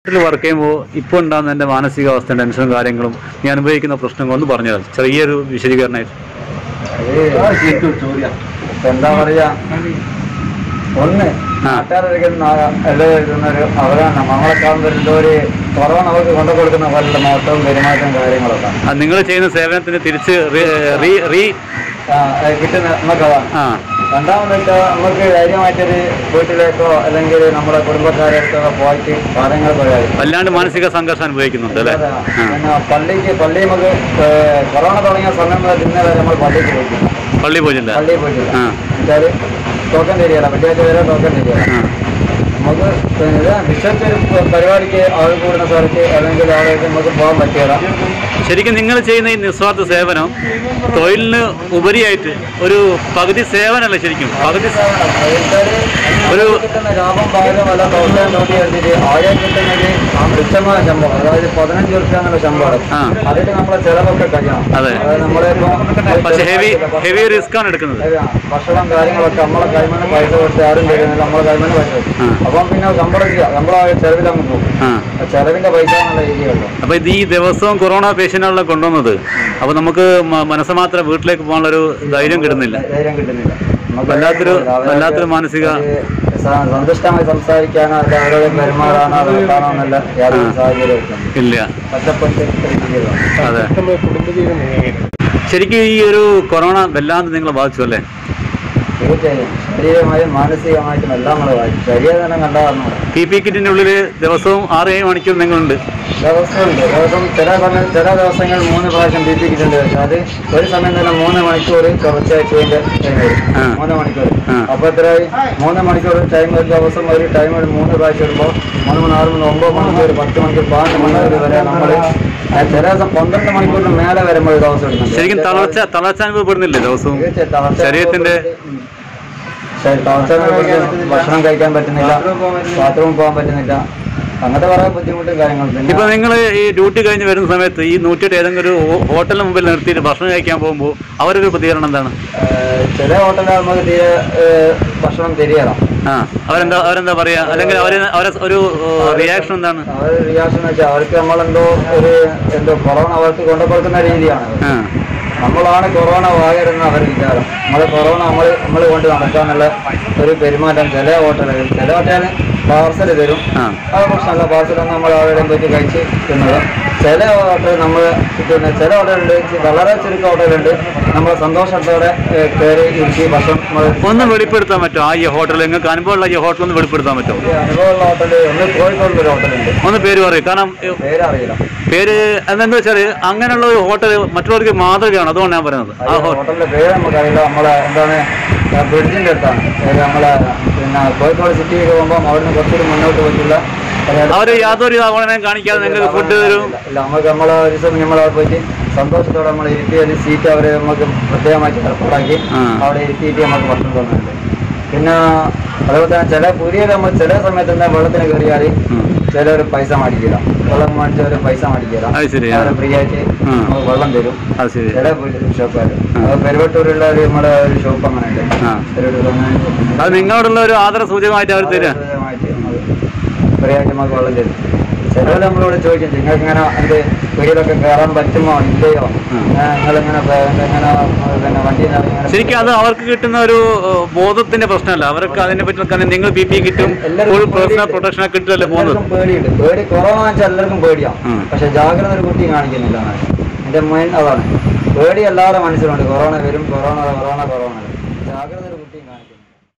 വീട്ടിൽ വർക്ക് ചെയ്യുമ്പോൾ ഇപ്പോൾ ഉണ്ടാകുന്ന എൻ്റെ മാനസികാവസ്ഥ ടെൻഷനും കാര്യങ്ങളും ഞാൻ അനുഭവിക്കുന്ന പ്രശ്നങ്ങളും ഒന്ന് പറഞ്ഞു തരാം ചെറിയൊരു വിശദീകരണമായിട്ട് ഇപ്പൊ എന്താ പറയാ ഒന്ന് നാട്ടുകാരൊക്കെ എല്ലാം എഴുതുന്ന ഒരു അവരാണ് നമ്മളെക്കാളും വരുന്ന ഒരു കൊറോണ അവർക്ക് കൊണ്ടു കൊടുക്കുന്ന പോലുള്ള നോട്ടവും പെരുമാറ്റവും കാര്യങ്ങളൊക്കെ നിങ്ങൾ ചെയ്യുന്ന സേവനത്തിന് തിരിച്ച് റീ- റീ റീ ആ, അത് കിട്ടുന്ന നമുക്കതാണ് ആ രണ്ടാമത് വെച്ചാൽ നമുക്ക് ധൈര്യമായിട്ടൊരു വീട്ടിലേക്കോ അല്ലെങ്കിൽ നമ്മുടെ കുടുംബക്കാരേക്കോ പോയിട്ട് കാര്യങ്ങൾ പറയാം വല്ലാണ്ട് മാനസിക സംഘർഷം അനുഭവിക്കുന്നുണ്ട് അല്ലേ ആ പിന്നെ പള്ളിക്ക് പള്ളി നമുക്ക് ഏ, കൊറോണ തുടങ്ങിയ സമയം മുതൽ ഇന്നേ വരെ നമ്മൾ പള്ളിക്ക് പോയിട്ടില്ല പള്ളി പോയില്ല പള്ളിയിൽ പോയിട്ടില്ല ആ എന്നുവെച്ചാൽ ടോക്കൺ തരികയില്ല വെള്ളിയാഴ്ച വരെ ടോക്കൺ തരികയില്ല ആ നമുക്ക് പിന്നെ വിശ്വസിച്ചൊരു പ- പരിപാടിക്ക് ആൾ കൂടുന്ന സ്ഥലത്ത് അല്ലെങ്കിൽ അവിടെ നമുക്ക് പോകാൻ പറ്റിയല്ല ശരിക്കും നിങ്ങൾ ചെയ്യുന്ന ഈ നിസ്വാർത്ഥ സേവനം തൊഴിലിന് ഉപരിയായിട്ട് ഒരു പകുതി സേവനമല്ല ശരിക്കും പകുതി സ- ഒരു കിട്ടുന്ന ലാഭം പകരം വല്ല ടോക്കൺ നോക്കി എടുത്തിട്ട് ആകെ കിട്ടുന്നത് തുച്ഛമായ ശമ്പളം അതായത് പതിനഞ്ച് റുപ്യ എന്നുള്ള ശമ്പളം ആ. അതിൽ നമ്മളെ ചെലവൊക്കെ കഴിയണം അതെ. അതായത് നമ്മളിപ്പോ പക്ഷെ ഹെവി ഹെവി റിസ്ക് ആണ് എടുക്കുന്നത് ശരിയാ. ഭക്ഷണം കാര്യങ്ങളൊക്കെ നമ്മളെ കൈമന്ന് പൈസ കൊടുത്ത് ആരും തരുന്നില്ല നമ്മളെ കൈമന്ന് പൈസ കൊടുക്കും. ആ. അപ്പം പിന്നെ ശമ്പളം ഇല്ല ശമ്പളം ചെലവിൽ അങ്ങ് പോകും ആ ആ ചെലവിന്റെ പൈസ എന്നുള്ള രീതിയുള്ളൂ അപ്പോൾ ഇത് ഈ ദിവസവും കൊറോണ പേഷ്യൻ്റുകളെ കൊണ്ടുവന്നത് അപ്പോൾ നമുക്ക് മ- മനസ്സ് മാത്രം വീട്ടിലേക്ക് പോകാനുള്ളൊരു ധൈര്യം കിട്ടുന്നില്ല ധൈര്യം കിട്ടുന്നില്ല നമുക്ക് വല്ലാത്തൊരു- അവരൊക്കെ വല്ലാത്തൊരു മാനസിക- ഒരു സ- സന്തുഷ്ടമായി സംസാരിക്കാനോ അല്ല അവരോട് പെരുമാറാനോ നിർത്താനോ എന്നല്ല യാതൊരു ആ. സാഹചര്യം ഇല്ല ഒറ്റപ്പെട്ട് ഇരിക്കുകയാണ്. അതെ ശരിക്കും ഈ ഒരു കൊറോണ വല്ലാണ്ട് നിങ്ങളെ ബാധിച്ചു അല്ലേ തീർച്ചയായും ശാരീരികമായും മാനസികമായിട്ടും എല്ലാം നമ്മൾ വായിക്കും ശരീരം തന്നെ കണ്ടാകുന്നു പി പി കിറ്റിൻ്റെ ഉള്ളിൽ ദിവസവും ആറ് ഏഴ് മണിക്കൂർ നിങ്ങളുണ്ട് ദിവസമുണ്ട് ദിവസം ചില സമയം ചില ദിവസങ്ങൾ മൂന്ന് പ്രാവശ്യം ബി പി കിട്ടുണ്ട് പക്ഷെ അത് ഒരു സമയം തന്നെ മൂന്ന് മണിക്കൂർ തുടർച്ചയായിട്ട് ഇതിന്റെ ടൈം വരും ആ. മൂന്ന് മണിക്കൂർ ആ. അപ്പൊ എത്രയായി മൂന്ന് മണിക്കൂർ ടൈം ഒരു ദിവസം ഒരു ടൈം ഒരു മൂന്ന് പ്രാവശ്യം വരുമ്പോൾ മൂന്ന് മണി ആറ് മണി ഒമ്പത് മണിക്കൂർ പത്ത് മണിക്കൂർ പതിനൊന്ന് മണിക്കൂർ വരെ നമ്മൾ ചില ദിവസം പന്ത്രണ്ട് മണിക്കൂറിന് മേലെ വരുമ്പോൾ ഒരു ദിവസം എടുക്കുന്നുണ്ട് ശരിക്കും തളർച്ച തളർച്ച അനുഭവപ്പെടുന്നില്ലേ ദിവസവും തീർച്ചയായും തളർച്ച ശരീരത്തിന്റെ ഉം. ശരി, തളർച്ച അനുഭവിച്ച് ഭക്ഷണം കഴിക്കാൻ പറ്റുന്നില്ല ബാത്റൂമിൽ പോകാൻ പറ്റുന്നില്ല അങ്ങനത്തെ കുറെ ബുദ്ധിമുട്ടും കാര്യങ്ങളും ഇപ്പൊ പിന്നെ നിങ്ങൾ ഈ ഡ്യൂട്ടി കഴിഞ്ഞ് വരുന്ന സമയത്ത് ഈ നൂറ്റിയെട്ട് ഏതെങ്കിലും ഒരു ഹോ- ഹോട്ടലിന് മുമ്പിൽ നിർത്തിയിട്ട് ഭക്ഷണം കഴിക്കാൻ പോകുമ്പോൾ അവരൊരു പ്രതികരണം എന്താണ് ഏഹ് ചില ഹോട്ടലിൽ നമുക്ക് തീരെ ഏഹ് ഭക്ഷണം തിരിയണം ആ അവരെന്താ അവരെന്താ പറയാ അല്ലെങ്കിൽ അവര് അവരെ ഒരു റിയാക്ഷൻ എന്താണ് അവർ റിയാക്ഷൻ എന്ന് വെച്ചാൽ അവർക്ക് നമ്മളെന്തോ ഒരു എന്തോ കൊറോണ അവർക്ക് കൊണ്ടു കൊടുക്കുന്ന രീതിയാണ് ആ നമ്മളാണ് കൊറോണ വാകരുന്ന അവർ വിചാരം നമ്മളെ കൊറോണ നമ്മൾ നമ്മൾ കൊണ്ട് നടക്കാന്നുള്ള ഒരു പെരുമാറ്റം ചില ഹോട്ടലുകൾ ചില ഹോട്ടലിൽ പാർസൽ തരും ആ അത് പ്രശ്നമല്ല പാർസലൊന്നും നമ്മൾ അവിടെ പോയിട്ട് കഴിച്ച് തിന്നത് ചില ഹോട്ടൽ നമ്മൾ പിന്നെ ചില ഹോട്ടലുണ്ട് വളരെ ചുരുക്കം ഹോട്ടലുണ്ട് നമ്മൾ സന്തോഷത്തോടെ ഏഹ്, കയറി ഇരുത്തി ഭക്ഷണം നമ്മൾ ഒന്ന് വെളിപ്പെടുത്താൻ പറ്റുമോ ആ ഈ ഹോട്ടൽ നിങ്ങൾക്ക് അനുഭവമുള്ള ഈ ഹോട്ടൽ ഒന്ന് വെളിപ്പെടുത്താൻ പറ്റുമോ ഈ അനുഭവമുള്ള ഹോട്ടൽ ഒന്ന് കോഴിക്കോടിൽ ഒരു ഹോട്ടലുണ്ട് ഒന്ന് പേര് പറയും കാരണം ഏ, പേരറിയില്ല പേര് അതെന്താ വെച്ചാൽ അങ്ങനെയുള്ള ഒരു ഹോട്ടൽ മറ്റുള്ളവർക്ക് മാതൃകയാണ് അതുകൊണ്ട് ഞാൻ പറയുന്നത് ആ ഹോട്ടൽ ഹോട്ടലിന്റെ പേര് നമുക്കറിയില്ല നമ്മളെ എന്താണ് ബ്രിഡ്ജിന്റെ അടുത്താണ് അതായത് നമ്മളെ പിന്നെ കോഴിക്കോട് സിറ്റിയിൽ പോകുമ്പോൾ അവിടുന്ന് കുറച്ചുകൂടി മുന്നോട്ട് പോയിട്ടുള്ള ഒരു- അവര് യാതൊരു അവഗണനയും കാണിക്കാതെ നിങ്ങൾക്ക് ഫുഡ് തരും ഇല്ല നമുക്ക് നമ്മളെ ഒരു ദിവസം നമ്മൾ അവിടെ പോയിട്ട് സന്തോഷത്തോടെ നമ്മൾ ഇരുത്തി ഒരു സീറ്റ് അവർ നമുക്ക് പ്രത്യേകമായിട്ട് ഏർപ്പാടാക്കി ആ. അവിടെ ഇരുത്തിയിട്ട് നമുക്ക് ഭക്ഷണം തന്നിട്ടുണ്ട് പിന്നെ അതുപോലെ തന്നെ ചില പുരിയിൽ നമ്മൾ ചില സമയത്ത് തന്നെ വെള്ളത്തിന് കയറിയാൽ ഉം. ചിലർ പൈസ മേടിക്കില്ല വെള്ളം മേടിച്ചവർ പൈസ മേടിക്കില്ല അത് ശരി, ആ. ഫ്രീ ആയിട്ട് ഉം. നമുക്ക് വെള്ളം തരും അത് ശരി ചില ഷോപ്പുകാർ ആ. പെരുവട്ടൂരുള്ള ഒരു നമ്മുടെ ഒരു ഷോപ്പ് അങ്ങനെ ഉണ്ട് ആ പെരുവട്ടൂർ അങ്ങനെ അത് നിങ്ങളോടുള്ള ഒരു ആദര സൂചകമായിട്ട് അവർ തരിക ഫ്രീ ആയിട്ട് നമുക്ക് വെള്ളം തരും ചിലവർ നമ്മളോട് ചോദിക്കും നിങ്ങൾക്ക് ഇങ്ങനെ എന്ത് വീട്ടിലൊക്കെ കയറാൻ പറ്റുമോ ഇല്ലയോ ഉം. നിങ്ങളിങ്ങനെ എങ്ങനെ പിന്നെ വണ്ടി ശരിക്കും അത് അവർക്ക് കിട്ടുന്ന ഒരു ഏഹ്, ബോധത്തിന്റെ പ്രശ്നമല്ല അവർക്ക് അതിനെ പറ്റി കാരണം നിങ്ങൾ ബി പി കിട്ടും ഫുൾ പേഴ്സണൽ പ്രൊട്ടക്ഷൻ ഒക്കെ കിട്ടുമല്ലേ പോകുന്നത് എല്ലാവർക്കും പേടിയുണ്ട് പേടി കൊറോണ വെച്ചാൽ എല്ലാവർക്കും പേടിയാണ് ഉം. പക്ഷെ ജാഗ്രത ഒരു കുട്ടി കാണിക്കുന്നില്ല എന്നാണ്. എന്റെ മെയിൻ അതാണ് പേടി എല്ലാവരുടെ മനസ്സിലുണ്ട് കൊറോണ വരും കൊറോണ കൊറോണ കൊറോണ ജാഗ്രത ഒരു കുട്ടിയും കാണിക്കും